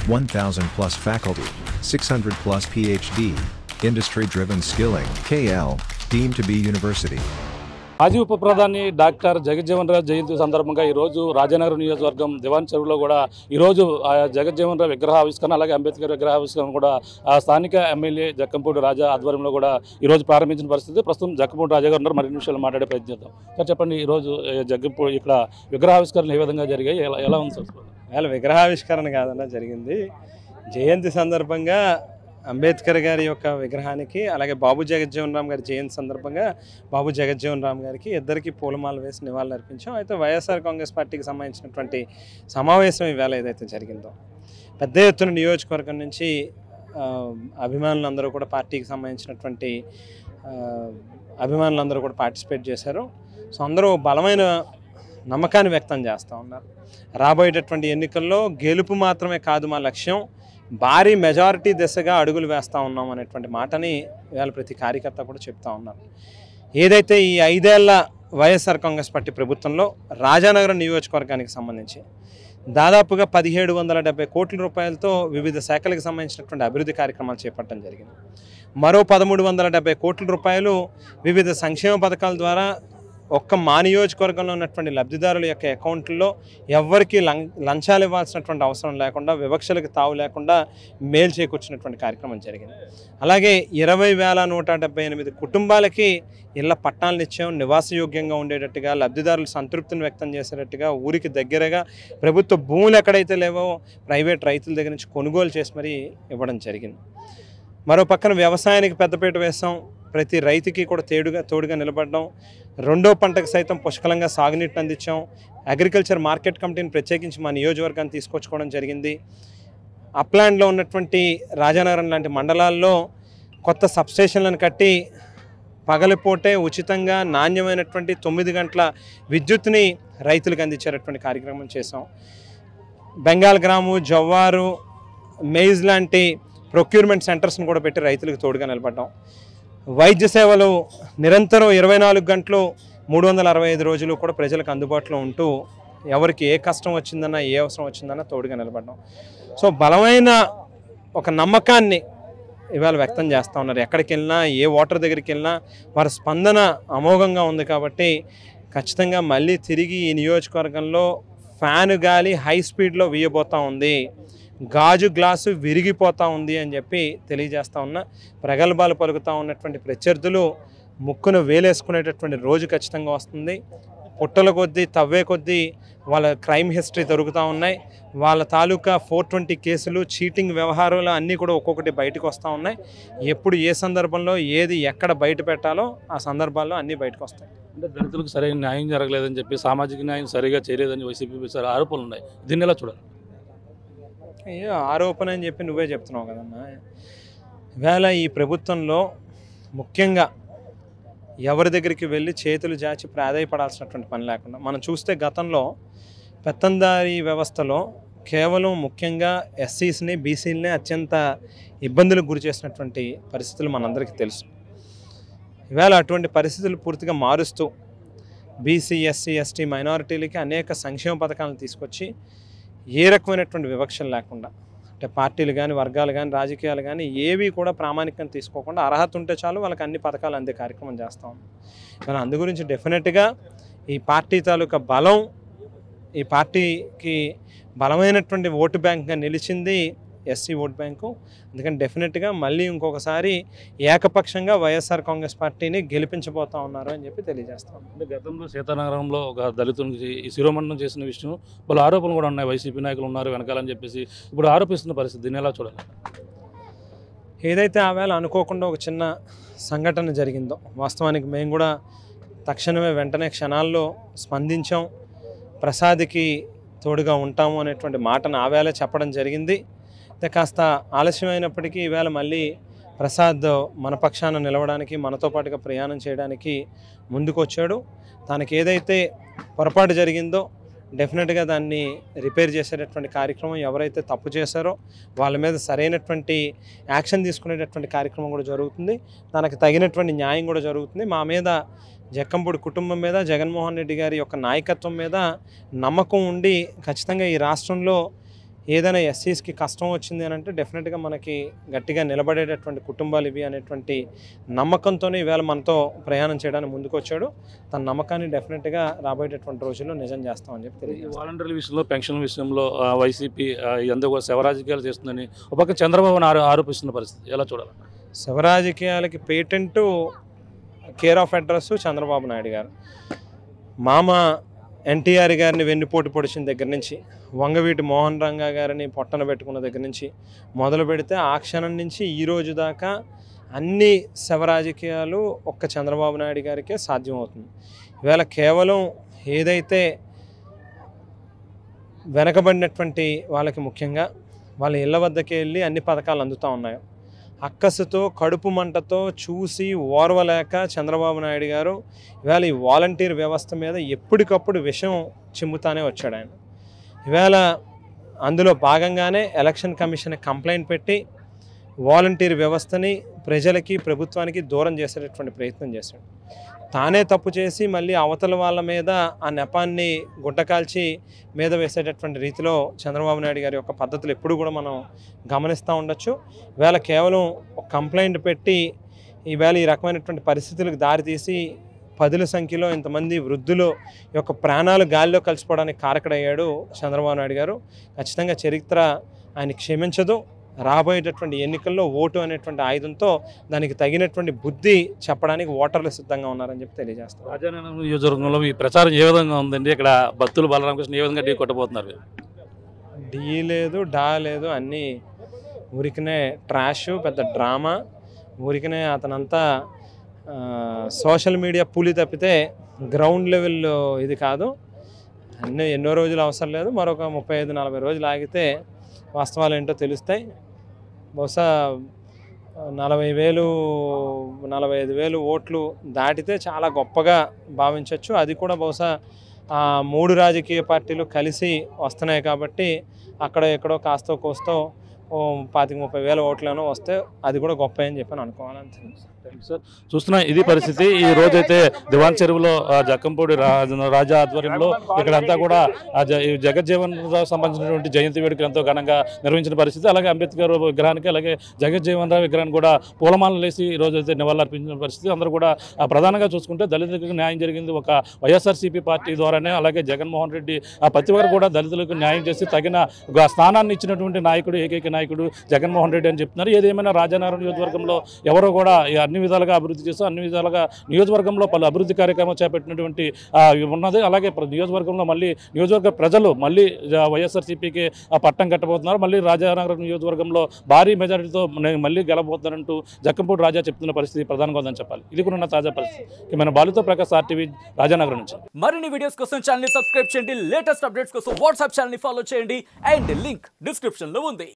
1000 plus faculty, 600 plus PhD, industry driven skilling, KL, deemed to be university. మాజీ ఉప ప్రధాని doctor Jagjivan రావు జయంతి సందర్భంగా ఈరోజు రాజనగరం నియోజకవర్గం దివాన్ చెరువులో కూడా ఈరోజు ఆ జగజ్జీవన్ రావు విగ్రహ ఆవిష్కరణ అలాగే అంబేద్కర్ విగ్రహ ఆవిష్కరణ కూడా ఆ స్థానిక ఎమ్మెల్యే జక్కంపూడి రాజా ఆధ్వర్యంలో కూడా ఈరోజు ప్రారంభించిన పరిస్థితి ప్రస్తుతం జక్కంపూడి రాజా గారు ఉన్నారు మరిన్ని విషయాలు మాట్లాడే ప్రయత్నం చేద్దాం సార్ చెప్పండి ఈరోజు ఏ, జగ్గంపూడి ఇక్కడ విగ్రహావిష్కరణ ఏ విధంగా జరిగాయి ఎలా ఎలా ఉంది సార్ వాళ్ళ విగ్రహావిష్కరణ కాదన్న జరిగింది జయంతి సందర్భంగా అంబేద్కర్ గారి యొక్క విగ్రహానికి అలాగే బాబు జగజ్జీవన్ రామ్ గారి జయంతి సందర్భంగా బాబు జగజ్జీవన్ రామ్ గారికి ఇద్దరికి పూలమాల వేసి నివాళులు అర్పించాం అయితే వైఎస్ఆర్ కాంగ్రెస్ పార్టీకి సంబంధించినటువంటి సమావేశం ఈవేళ ఏదైతే జరిగిందో పెద్ద ఎత్తున నియోజకవర్గం నుంచి ఆ, అభిమానులందరూ కూడా పార్టీకి సంబంధించినటువంటి ఆ, అభిమానులందరూ కూడా పార్టిసిపేట్ చేశారు సో అందరూ బలమైన నమ్మకాన్ని వ్యక్తం చేస్తూ ఉన్నారు రాబోయేటటువంటి ఎన్నికల్లో గెలుపు మాత్రమే కాదు మా లక్ష్యం భారీ మెజారిటీ దిశగా అడుగులు వేస్తూ ఉన్నాం అనేటువంటి మాటని ఇవాళ ప్రతి కార్యకర్త కూడా చెప్తా ఉన్నారు ఏదైతే ఈ ఐదేళ్ల వైఎస్ఆర్ కాంగ్రెస్ పార్టీ ప్రభుత్వంలో రాజానగరం నియోజకవర్గానికి సంబంధించి దాదాపుగా పదిహేడు వందల డెబ్బై కోట్ల రూపాయలతో వివిధ శాఖలకు సంబంధించినటువంటి అభివృద్ధి కార్యక్రమాలు చేపట్టడం జరిగింది మరో పదమూడు వందల డెబ్బై కోట్ల రూపాయలు వివిధ సంక్షేమ పథకాల ద్వారా ఒక్క మా నియోజకవర్గంలో ఉన్నటువంటి లబ్ధిదారుల యొక్క అకౌంట్లో ఎవ్వరికీ లం లంచాలు ఇవ్వాల్సినటువంటి అవసరం లేకుండా వివక్షలకు తావు లేకుండా మేలు చేకూర్చినటువంటి కార్యక్రమం జరిగింది అలాగే ఇరవై వేల నూట డెబ్బై ఎనిమిది కుటుంబాలకి ఇళ్ల పట్టాలను ఇచ్చాం నివాసయోగ్యంగా ఉండేటట్టుగా లబ్ధిదారులు సంతృప్తిని వ్యక్తం చేసేటట్టుగా ఊరికి దగ్గరగా ప్రభుత్వ భూములు ఎక్కడైతే లేవో ప్రైవేట్ రైతుల దగ్గర నుంచి కొనుగోలు చేసి మరీ ఇవ్వడం జరిగింది మరో పక్కన వ్యవసాయానికి పెద్దపీట వేసాం ప్రతి రైతుకి కూడా తేడుగా తోడుగా నిలబడడం రెండో పంటకు సైతం పుష్కలంగా సాగునీటిని అందించాం అగ్రికల్చర్ మార్కెట్ కమిటీని ప్రత్యేకించి మా నియోజకవర్గాన్ని తీసుకొచ్చుకోవడం జరిగింది అప్లాండ్లో ఉన్నటువంటి రాజానగరం లాంటి మండలాల్లో కొత్త సబ్స్టేషన్లను కట్టి పగలిపోటే ఉచితంగా నాణ్యమైనటువంటి తొమ్మిది గంటల విద్యుత్ని రైతులకు అందించేటటువంటి కార్యక్రమం చేసాం బెంగాల్ గ్రాము జవ్వారు మెయిజ్ లాంటి ప్రొక్యూర్మెంట్ సెంటర్స్ని కూడా పెట్టి రైతులకు తోడుగా నిలబడ్డాం వైద్య సేవలు నిరంతరం ఇరవై నాలుగు గంటలు మూడు వందల అరవై ఐదు రోజులు కూడా ప్రజలకు అందుబాటులో ఉంటూ ఎవరికి ఏ కష్టం వచ్చిందన్నా ఏ అవసరం వచ్చిందన్నా తోడుగా నిలబడ్డాం సో బలమైన ఒక నమ్మకాన్ని ఇవాళ వ్యక్తం చేస్తూ ఉన్నారు ఎక్కడికి వెళ్ళినా ఏ ఓటర్ దగ్గరికి వెళ్ళినా వారి స్పందన అమోఘంగా ఉంది కాబట్టి ఖచ్చితంగా మళ్ళీ తిరిగి ఈ నియోజకవర్గంలో ఫ్యాన్ గాలి హై స్పీడ్లో వీయబోతూ ఉంది గాజు గ్లాసు విరిగిపోతూ ఉంది అని చెప్పి తెలియజేస్తా ఉన్నా ప్రగల్భాలు పలుకుతూ ఉన్నటువంటి ప్రత్యర్థులు ముక్కును వేలేసుకునేటటువంటి రోజు ఖచ్చితంగా వస్తుంది పుట్టల కొద్దీ తవ్వే కొద్దీ వాళ్ళ క్రైమ్ హిస్టరీ దొరుకుతూ ఉన్నాయి వాళ్ళ తాలూకా ఫోర్ ట్వంటీ కేసులు చీటింగ్ వ్యవహారాలు అన్నీ కూడా ఒక్కొక్కటి బయటకు వస్తూ ఉన్నాయి ఎప్పుడు ఏ సందర్భంలో ఏది ఎక్కడ బయట పెట్టాలో ఆ సందర్భాల్లో అన్నీ బయటకు వస్తాయి అంటే దళితులకు సరైన న్యాయం జరగలేదని చెప్పి సామాజిక న్యాయం సరిగా చేయలేదని వైసీపీ సార్ ఆరోపణలు ఉన్నాయి దీన్ని ఎలా చూడాలి ఏ ఆరోపణ అని చెప్పి నువ్వే చెప్తున్నావు కదన్నా ఇవాళ ఈ ప్రభుత్వంలో ముఖ్యంగా ఎవరి దగ్గరికి వెళ్ళి చేతులు జాచి ప్రాధాయపడాల్సినటువంటి పని లేకుండా మనం చూస్తే గతంలో పెత్తందారీ వ్యవస్థలో కేవలం ముఖ్యంగా ఎస్సీస్ని బీసీలని అత్యంత ఇబ్బందులకు గురి చేసినటువంటి పరిస్థితులు మనందరికీ తెలుసు ఇవాళ అటువంటి పరిస్థితులు పూర్తిగా మారుస్తూ బీసీ ఎస్సీ ఎస్టీ మైనారిటీలకి అనేక సంక్షేమ పథకాలను తీసుకొచ్చి ఏ రకమైనటువంటి వివక్షలు లేకుండా అంటే పార్టీలు కానీ వర్గాలు కానీ రాజకీయాలు కానీ ఏవి కూడా ప్రామాణికంగా తీసుకోకుండా అర్హత ఉంటే చాలు వాళ్ళకి అన్ని పథకాలు అందే కార్యక్రమం చేస్తూ ఉన్నాం మరి అందు గురించి డెఫినెట్గా ఈ పార్టీ తాలూకా బలం ఈ పార్టీకి బలమైనటువంటి ఓటు బ్యాంక్గా నిలిచింది ఎస్సీ ఓట్ బ్యాంకు అందుకని డెఫినెట్గా మళ్ళీ ఇంకొకసారి ఏకపక్షంగా వైఎస్ఆర్ కాంగ్రెస్ పార్టీని గెలిపించబోతా ఉన్నారు అని చెప్పి తెలియజేస్తాం అంటే గతంలో సీతానగరంలో ఒక దళితునికి ఈ శిరోమండనం చేసిన విషయం వాళ్ళ ఆరోపణలు కూడా ఉన్నాయి వైసీపీ నాయకులు ఉన్నారు వెనకాలని చెప్పేసి ఇప్పుడు ఆరోపిస్తున్న పరిస్థితి దీన్ని ఎలా చూడాలి ఏదైతే ఆవేళ అనుకోకుండా ఒక చిన్న సంఘటన జరిగిందో వాస్తవానికి మేము కూడా తక్షణమే వెంటనే క్షణాల్లో స్పందించాం ప్రసాద్కి తోడుగా ఉంటాము అనేటువంటి మాటను ఆవేళ చెప్పడం జరిగింది అయితే కాస్త ఆలస్యమైనప్పటికీ ఈవేళ మళ్ళీ ప్రసాద్ మన పక్షాన నిలవడానికి మనతో పాటుగా ప్రయాణం చేయడానికి ముందుకు వచ్చాడు తనకి ఏదైతే పొరపాటు జరిగిందో డెఫినెట్గా దాన్ని రిపేర్ చేసేటటువంటి కార్యక్రమం ఎవరైతే తప్పు చేశారో వాళ్ళ మీద సరైనటువంటి యాక్షన్ తీసుకునేటటువంటి కార్యక్రమం కూడా జరుగుతుంది తనకు తగినటువంటి న్యాయం కూడా జరుగుతుంది మా మీద జక్కంపూడి కుటుంబం మీద జగన్మోహన్ రెడ్డి గారి యొక్క నాయకత్వం మీద నమ్మకం ఉండి ఖచ్చితంగా ఈ రాష్ట్రంలో ఏదైనా ఎస్సీస్కి కష్టం వచ్చింది అని అంటే డెఫినెట్గా మనకి గట్టిగా నిలబడేటటువంటి కుటుంబాలు ఇవి అనేటువంటి నమ్మకంతోనే ఈవేళ మనతో ప్రయాణం చేయడానికి ముందుకు వచ్చాడు తన నమ్మకాన్ని డెఫినెట్గా రాబోయేటటువంటి రోజుల్లో నిజం చేస్తామని చెప్పి తెలియజేస్తాం వాలంటీర్ల విషయంలో పెన్షన్ విషయంలో ఆ, వైసీపీ ఆ, ఎందుకు శవరాజకీయాలు చేస్తుందని ఒక పక్క చంద్రబాబు ఆరో ఆరోపిస్తున్న పరిస్థితి ఎలా చూడాలి శివరాజకీయాలకి patent care of address Chandrababu Naidu garu మామ ఎన్టీఆర్ గారిని వెన్నుపోటు పొడిచిన దగ్గర నుంచి వంగవీటి మోహన్ రంగా గారిని పొట్టన పెట్టుకున్న దగ్గర నుంచి మొదలు పెడితే ఆ క్షణం నుంచి ఈ రోజు దాకా అన్ని శవరాజకీయాలు ఒక్క చంద్రబాబు నాయుడు గారికే సాధ్యమవుతుంది ఇవాళ కేవలం ఏదైతే వెనకబడినటువంటి వాళ్ళకి ముఖ్యంగా వాళ్ళ ఇళ్ళ వద్దకి వెళ్ళి అన్ని పథకాలు అందుతూ ఉన్నాయో అక్కసుతో కడుపు మంటతో చూసి ఓర్వలేక చంద్రబాబు నాయుడు గారు ఇవాళ ఈ వాలంటీర్ వ్యవస్థ మీద ఎప్పటికప్పుడు విషం చిమ్ముతానే వచ్చాడు ఆయన ఇవాళ అందులో భాగంగానే ఎలక్షన్ కమిషన్ కంప్లైంట్ పెట్టి వాలంటీర్ వ్యవస్థని ప్రజలకి ప్రభుత్వానికి దూరం చేసేటటువంటి ప్రయత్నం చేశాడు తానే తప్పు చేసి మళ్ళీ అవతల వాళ్ళ మీద ఆ నెపాన్ని గుడ్డకాల్చి మీద వేసేటటువంటి రీతిలో చంద్రబాబు నాయుడు గారి యొక్క పద్ధతులు ఎప్పుడు కూడా మనం గమనిస్తూ ఉండొచ్చు ఈవేళ కేవలం ఒక కంప్లైంట్ పెట్టి ఈవేళ ఈ రకమైనటువంటి పరిస్థితులకు దారితీసి పదుల సంఖ్యలో ఇంతమంది వృద్ధులు యొక్క ప్రాణాలు గాలిలో కలిసిపోవడానికి కారకుడయ్యాడు చంద్రబాబు నాయుడు గారు ఖచ్చితంగా చరిత్ర ఆయన క్షమించదు రాబోయేటటువంటి ఎన్నికల్లో ఓటు అనేటువంటి ఆయుధంతో దానికి తగినటువంటి బుద్ధి చెప్పడానికి ఓటర్లు సిద్ధంగా ఉన్నారని చెప్పి తెలియజేస్తారు రాజానగరం నియోజకవర్గంలో ఈ ప్రచారం ఏ విధంగా ఉందండి ఇక్కడ భక్తులు బలరామకృష్ణ ఏ విధంగా ఢీ కొట్టబోతున్నారు డీ లేదు డా లేదు అన్నీ ఊరికనే ట్రాష్ పెద్ద డ్రామా ఊరికనే అతనంతా ఆ, సోషల్ మీడియా పులి తప్పితే గ్రౌండ్ లెవెల్ ఇది కాదు అన్నీ ఎన్నో రోజులు అవసరం లేదు మరొక ముప్పై ఐదు నలభై రోజులు ఆగితే వాస్తవాలు ఏంటో తెలుస్తాయి బహుశా నలభై వేలు నలభై ఐదు వేలు ఓట్లు దాటితే చాలా గొప్పగా భావించవచ్చు అది కూడా బహుశా ఆ మూడు రాజకీయ పార్టీలు కలిసి వస్తున్నాయి కాబట్టి అక్కడ ఎక్కడో కాస్తో కోస్తో ఓ పాతిక ముప్పై వేల ఓట్లను వస్తే అది కూడా గొప్ప అని చెప్పి అనుకోవాలి అంతే సార్ చూస్తున్నా ఇది పరిస్థితి ఈ రోజైతే దివాన్ చెరువులో ఆ, జక్కంపూడి రా- రాజా ఆధ్వర్యంలో ఇక్కడంతా కూడా ఆ జ- ఈ జగజ్జీవన్ రావు సంబంధించినటువంటి జయంతి వేడుకలు ఎంతో ఘనంగా నిర్వహించిన పరిస్థితి అలాగే అంబేద్కర్ విగ్రహానికి అలాగే జగజ్జీవన్ రావు విగ్రహానికి కూడా పూలమాలలు వేసి ఈ రోజు అయితే నివాళులర్పించిన పరిస్థితి అందరూ కూడా ఆ, ప్రధానంగా చూసుకుంటే దళితులకు న్యాయం జరిగింది ఒక వైఎస్ఆర్సీపీ పార్టీ ద్వారానే అలాగే జగన్మోహన్ రెడ్డి ఆ ప్రతి ఒక్కరు కూడా దళితులకు న్యాయం చేసి తగిన ఒక స్థానాన్ని ఇచ్చినటువంటి నాయకుడు ఏకైక నాయకుడు జగన్మోహన్ రెడ్డి అని చెప్తున్నారు ఏదేమైనా రాజానగరం నియోజకవర్గంలో ఎవరో కూడా ఈ అన్ని విధాలుగా అభివృద్ధి చేస్తూ అన్ని విధాలుగా నియోజకవర్గంలో పలు అభివృద్ధి కార్యక్రమాలు చేపట్టినటువంటి ఆ, ఉన్నది అలాగే ప్ర- నియోజకవర్గంలో మళ్ళీ నియోజకవర్గ ప్రజలు మళ్ళీ జ- వైఎస్ఆర్సీపీకి ఆ పట్టం కట్టబోతున్నారు మళ్ళీ రాజానగరం నియోజకవర్గంలో భారీ మెజారిటీతో నే- మళ్ళీ గెలబోతున్నారంటూ జక్కంపూడి రాజా చెప్తున్న పరిస్థితి ప్రధానంగా ఉందని చెప్పాలి ఇది కూడా ఉన్న తాజా పరిస్థితి మన బాలుతో ప్రకాశ్ ఆర్టీవీ రాజానగరం నుంచి మరిన్ని వీడియోస్ కోసం ఛానల్ ని సబ్స్క్రైబ్ చేయండి లేటెస్ట్ అప్డేట్స్ కోసం వాట్సాప్ ఛానల్ ని ఫాలో చేయండి అండ్ లింక్ డిస్క్రిప్షన్ లో ఉంది